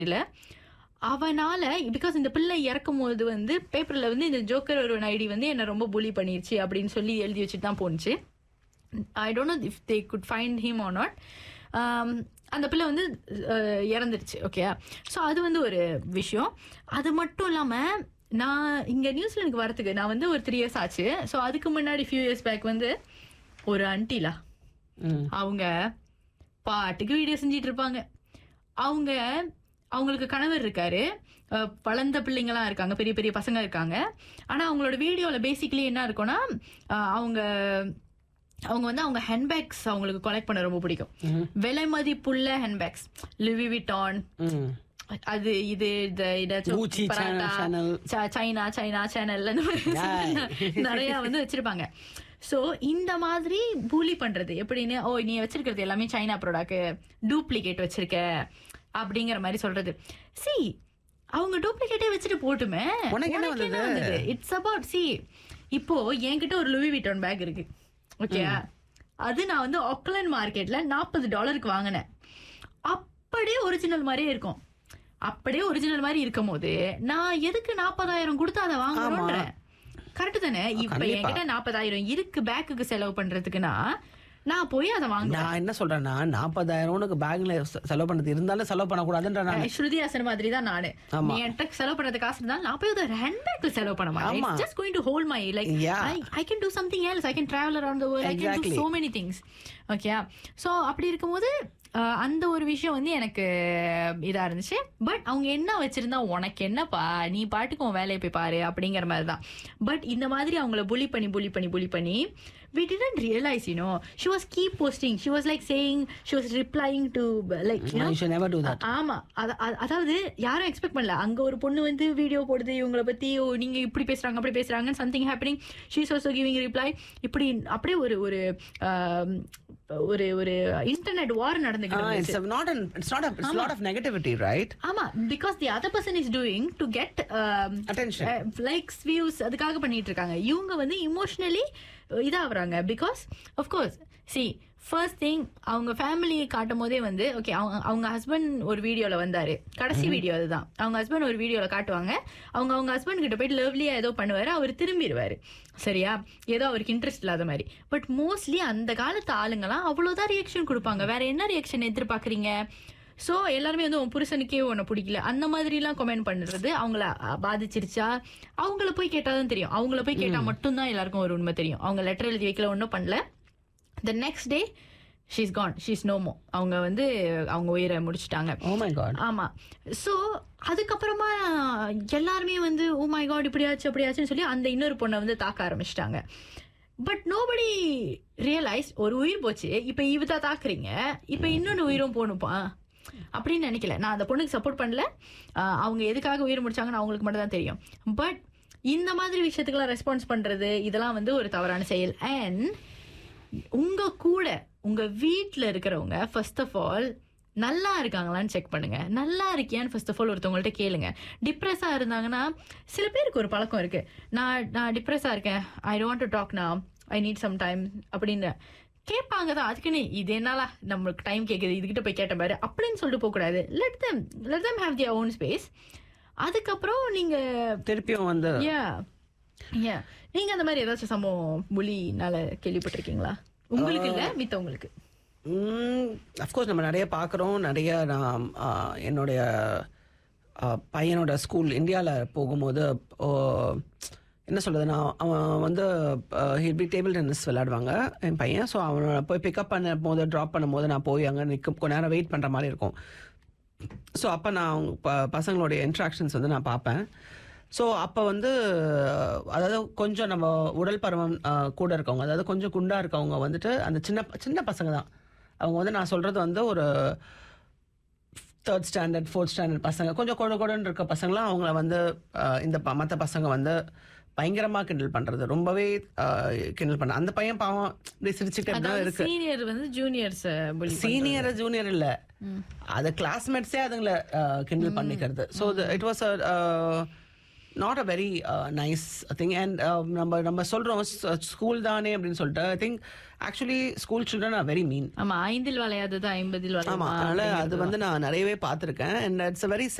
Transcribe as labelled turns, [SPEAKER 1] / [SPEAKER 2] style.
[SPEAKER 1] இல்ல அவனால பிகாஸ் இந்த பிள்ளை இறக்கும் போது வந்து பேப்பர்ல வந்து இந்த ஜோக்கர் ஒரு ஐடி வந்து என்ன ரொம்ப புலி பண்ணிருச்சு அப்படின்னு சொல்லி எழுதி வச்சுட்டு தான் போணுச்சு I don't know if they could find him or not அந்த பிள்ளை வந்து அஹ், இறந்துருச்சு ஓகே ஸோ அது வந்து ஒரு விஷயம் அது மட்டும் இல்லாமல் நான் இங்கே நியூசிலாந்துக்கு வரதுக்கு நான் வந்து ஒரு த்ரீ இயர்ஸ் ஆச்சு ஸோ அதுக்கு முன்னாடி ஃபியூ இயர்ஸ் பேக் வந்து ஒரு அன்டிலா
[SPEAKER 2] ம்.
[SPEAKER 1] அவங்க பாட்டுக்கு வீடியோ செஞ்சிட்டு இருப்பாங்க அவங்க அவங்களுக்கு கணவர் இருக்காரு அஹ், வளர்ந்த பிள்ளைங்களாம் இருக்காங்க பெரிய பெரிய பசங்க இருக்காங்க ஆனா அவங்களோட வீடியோல பேசிக்கலி என்ன இருக்கும்னா அஹ், அவங்க அவங்க வந்து அவங்க ஹேண்ட்பேக்ஸ் அவங்களுக்கு கலெக்ட் பண்ண ரொம்ப பிடிக்கும்
[SPEAKER 2] ம்.
[SPEAKER 1] விலை மதிப்புள்ள ஹேண்ட்பேக்ஸ் லிவி விட்டான்
[SPEAKER 2] ம்.
[SPEAKER 1] அது இது இது ஏதாச்சும்
[SPEAKER 2] Gucci
[SPEAKER 1] பராட்டா,
[SPEAKER 2] channel.
[SPEAKER 1] ச- சைனா சைனா சேனல் அந்த மாதிரி
[SPEAKER 2] Yeah.
[SPEAKER 1] நிறைய வந்து வச்சிருப்பாங்க சோ இந்த மாதிரி பூலி பண்றது எப்படின்னு ஓ நீ வச்சிருக்கிறது எல்லாமே சைனா ப்ராடக்ட் டூப்ளிகேட் வச்சிருக்க அப்படிங்கிற மாதிரி சொல்றது சி அவங்க டூப்ளிகேட்டே வச்சுட்டு போட்டுமே
[SPEAKER 2] உனக்கு என்ன வந்தது?
[SPEAKER 1] இட்ஸ் அபவுட் சி இப்போ என்கிட்ட ஒரு லுவி விட்டான் பேக் இருக்கு ஓகே அது நான் வந்து ஆக்லாண்ட் மார்க்கெட்ல நாற்பது டாலருக்கு வாங்கினேன் அப்படியே ஒரிஜினல் மாதிரியே இருக்கும் அப்படியே ஒரிஜினல் மாதிரி இருக்கும் போது நான் எதுக்கு நாற்பதாயிரம் கொடுத்து அதை வாங்கணும்ன்றேன் கரெக்ட் தானே இப்ப
[SPEAKER 2] கண்டிப்பா.
[SPEAKER 1] என்கிட்ட நாற்பதாயிரம் இருக்கு பேக்குக்கு செலவு பண்றதுக்குன்னா நான் போய் அதை வாங்குவேன்
[SPEAKER 2] நான் என்ன சொல்றேன்னா நாற்பதாயிரம் உனக்கு பேங்க்ல செலவு பண்ணது இருந்தாலும் செலவு பண்ணக்கூடாதுன்ற நான்
[SPEAKER 1] ஸ்ருதி ஹாசன் மாதிரி தான் நானு
[SPEAKER 2] ஆமா.
[SPEAKER 1] நீ என்கிட்ட செலவு பண்றது காசு இருந்தாலும் நான் போய் அதை ஹேண்ட்பேக்ல செலவு பண்ண மாட்டேன்
[SPEAKER 2] ஆமா.
[SPEAKER 1] Just going to hold my like
[SPEAKER 2] Yeah.
[SPEAKER 1] I I can do something else I can travel around the world I can do
[SPEAKER 2] Exactly.
[SPEAKER 1] So many things okay so அப்படி இருக்கும்போது அஹ், அந்த ஒரு விஷயம் வந்து எனக்கு இதா இருந்துச்சு பட் அவங்க என்ன வச்சிருந்தா உனக்கு என்னப்பா நீ பாட்டுக்கு உன் வேலையை போய் பாரு அப்படிங்கிற மாதிரி தான் பட் இந்த மாதிரி அவங்கள புலி பண்ணி புலி பண்ணி புலி பண்ணி we didn't realize you know she was keep posting she was like saying she was replying to like you know
[SPEAKER 2] you should never do that
[SPEAKER 1] ஆமா அத- அ- அதாவது யாரும் எக்ஸ்பெக்ட் பண்ணல அங்க ஒரு பொண்ணு வந்து வீடியோ போடுது இவங்கள பத்தி ஓ நீங்க இப்படி பேசுறாங்க அப்படி பேசுறாங்க something happening she's also giving reply இப்படி அப்படியே ஒரு ஒரு ஆம், ஒரு ஒரு இன்டர்நெட் வார் நடந்துகிட்டு
[SPEAKER 2] Ah,
[SPEAKER 1] இருந்துச்சு.
[SPEAKER 2] it's a not an it's not a it's a lot of negativity right
[SPEAKER 1] ஆமா because the other person is doing to get
[SPEAKER 2] Attention.
[SPEAKER 1] Likes views அதுக்காக பண்ணிட்டு இருக்காங்க இவங்க வந்து இமோஷனலி இதாகிறாங்க because course see first thing அவங்க ஃபேமிலியை காட்டும் போதே வந்து ஓகே அவங்க அவங்க ஹஸ்பண்ட் ஒரு வீடியோல வந்தாரு கடைசி வீடியோ அதுதான் அவங்க ஹஸ்பண்ட் ஒரு வீடியோல காட்டுவாங்க அவங்க அவங்க ஹஸ்பண்ட் கிட்ட போயிட்டு லவ்லியா ஏதோ பண்ணுவாரு அவர் திரும்பிடுவாரு சரியா ஏதோ அவருக்கு இன்ட்ரெஸ்ட் இல்லாத மாதிரி பட் மோஸ்ட்லி அந்த காலத்து ஆளுங்கலாம் அவ்வளவுதான் ரியாக்ஷன் கொடுப்பாங்க வேற என்ன ரியாக்ஷன் எதிர்பார்க்கறீங்க ஸோ எல்லாருமே வந்து உன் புருஷனுக்கே உன்னை பிடிக்கல அந்த மாதிரிலாம் கமெண்ட் பண்ணுறது அவங்கள அஹ், பாதிச்சிருச்சா அவங்கள போய் கேட்டாதான் தெரியும் அவங்கள போய் கேட்டால் மட்டும்தான் எல்லாருக்கும் ஒரு உண்மை தெரியும் அவங்க லெட்டர் எழுதி வைக்கல ஒன்றும் பண்ணல the next day she's gone she's no more அவங்க வந்து அவங்க உயிரை முடிச்சிட்டாங்க
[SPEAKER 2] oh my god
[SPEAKER 1] ஆமா சோ அதுக்கப்புறமா எல்லாருமே வந்து ஓ மை காட் இப்படியாச்சு அப்படியாச்சுன்னு சொல்லி அந்த இன்னொரு பொண்ணை வந்து தாக்க ஆரம்பிச்சிட்டாங்க பட் நோபடி ரியலைஸ் ஒரு உயிர் போச்சு இப்ப இவதா தாக்குறீங்க இப்ப இன்னொன்னு உயிரும் போகணுப்பா அப்படின்னு நினைக்கல நான் அந்த பொண்ணுக்கு சப்போர்ட் பண்ணல ஆஹ் அவங்க எதுக்காக உயிர் முடிச்சாங்கன்னு அவங்களுக்கு மட்டும் தான் தெரியும் பட் இந்த மாதிரி விஷயத்துக்கெல்லாம் ரெஸ்பான்ஸ் பண்றது இதெல்லாம் வந்து ஒரு தவறான செயல் அண்ட் உங்க கூட உங்க வீட்ல இருக்கிறவங்க ஃபர்ஸ்ட் ஆஃப் ஆல் நல்லா இருக்காங்களான்னு செக் பண்ணுங்க நல்லா இருக்கியான்னு ஃபர்ஸ்ட் ஆஃப் ஆல் ஒருத்தவங்கள்ட்ட கேளுங்க டிப்ரெஸ்ஸா இருந்தாங்கன்னா சில பேருக்கு ஒரு பழக்கம் இருக்கு நான் நான் டிப்ரெஸ்ஸா இருக்கேன் I don't to talk now I need some time அப்படின்னு கேட்பாங்க தான் அதுக்குன்னு இது என்னால நம்மளுக்கு டைம் கேட்குது இதுகிட்ட போய் கேட்ட பாரு அப்படின்னு சொல்லிட்டு போகக்கூடாது let them let them have their own space அதுக்கப்புறம் நீங்க
[SPEAKER 2] திருப்பியும் வந்து
[SPEAKER 1] யா யா நீங்க அந்த மாதிரி ஏதாச்சும் சம்பவம் புலினால கேள்விப்பட்டிருக்கீங்களா உங்களுக்கு இல்ல மித்தவங்களுக்கு
[SPEAKER 2] அஃப்கோர்ஸ் நம்ம நிறைய பார்க்குறோம் நிறைய நான் ஆ, என்னுடைய ஆ, பையனோட ஸ்கூல் இந்தியாவில் போகும்போது ஓ, என்ன சொல்றது நான் அவன் வந்து ஹிபி டேபிள் டென்னிஸ் விளையாடுவாங்க என் பையன் ஸோ அவனை போய் பிக்கப் பண்ண போது ட்ராப் பண்ணும் போது நான் போய் அங்கே நிற்க கொஞ்ச நேரம் வெயிட் பண்ணுற மாதிரி இருக்கும் ஸோ அப்போ நான் அவங்க ப பசங்களுடைய இன்ட்ராக்ஷன்ஸ் வந்து நான் பார்ப்பேன் ஸோ அப்போ வந்து அதாவது கொஞ்சம் நம்ம உடல் பருவம் அஹ், கூட இருக்கவங்க அதாவது கொஞ்சம் குண்டா இருக்கவங்க வந்துட்டு அந்த சின்ன சின்ன பசங்க தான் அவங்க வந்து நான் சொல்கிறது வந்து ஒரு தேர்ட் ஸ்டாண்டர்ட் ஃபோர்த் ஸ்டாண்டர்ட் பசங்க கொஞ்சம் கொட கொடன்னு இருக்க பசங்களாம் அவங்கள வந்து அஹ், இந்த மற்ற பசங்க வந்து பயங்கரமாக கிண்டல் பண்ணுறது ரொம்பவே அஹ், கிண்டல் பண்ண அந்த பையன் பாவம் இப்படி சிரிச்சுக்கிட்டு தான் இருக்கு
[SPEAKER 1] சீனியர் வந்து ஜூனியர்ஸ் புலி
[SPEAKER 2] சீனியர் ஜூனியர் இல்ல அது கிளாஸ்மேட்ஸே அதுங்களை கிண்டல் பண்ணிக்கிறது so it was not a very nice thing and நம்ம நம்ம சொல்கிறோம் ஸ்கூல் தானே அப்படின்னு சொல்லிட்டு I think actually school children are very mean
[SPEAKER 1] ஆமா ஐந்தில் வளையாதது ஐம்பதில்
[SPEAKER 2] ஆமா
[SPEAKER 1] வளையாதது
[SPEAKER 2] அதனால அது வந்து நான் நிறையவே பார்த்துருக்கேன் அண்ட் இட்ஸ் அ வெரி